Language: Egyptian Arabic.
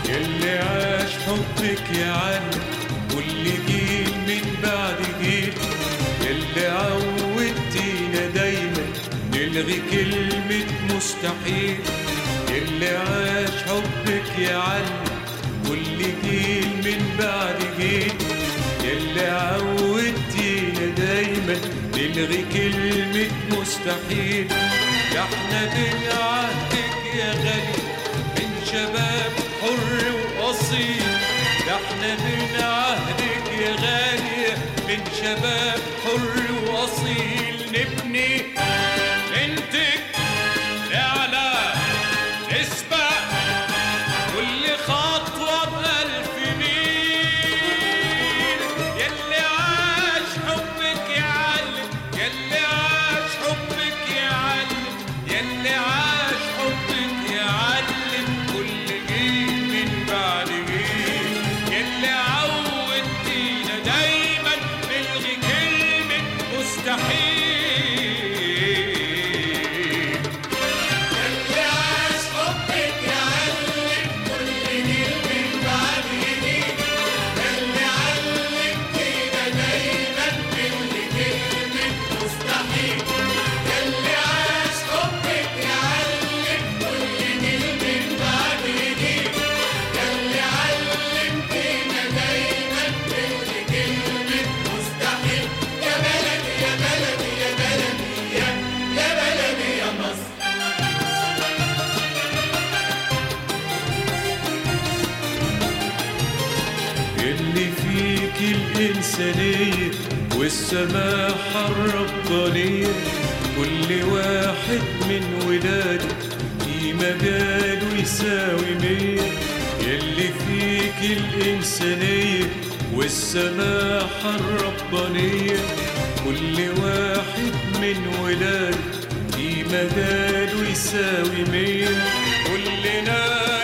يلي عاش حبك يا علي كل جيل من بعد جيل يلي عودتينا دايما نلغي كلمة مستحيل يلي عاش حبك يا علي كل جيل من بعد جيل يلي عودتينا دايما نلغي كلمة مستحيل ده احنا بنعهدك يا غالي من شباب حر وأصيل ده احنا بنعهدك يا غالي من شباب حر وأصيل نبني بنتك نعلى نسبق كل خطوة بألف ميل يلي عاش حبك يعلم يلي عاش حبك يعلم يلي عاش حبك يعلم كل جيل من بعد جيل يلي عودتينا دايما نلغي كلمة مستحيل اللي عاش حبك يعلم كل جيل من بعد جيل اللي علمتينا دايما كل كلمة مستحيل اللي عاش حبك يعلم كل جيل من بعد جيل اللي علمتينا دايما كل كلمة مستحيل يا بلدي يا بلدي يا بلدي يا يا بلدي يا مصر اللي فيك الإنسانية والسماحة الربانية كل واحد من ولادك في مجاله يساوي مية اللي فيك الإنسانية والسماحة الربانية كل واحد من ولادك في مجاله يساوي مية كلنا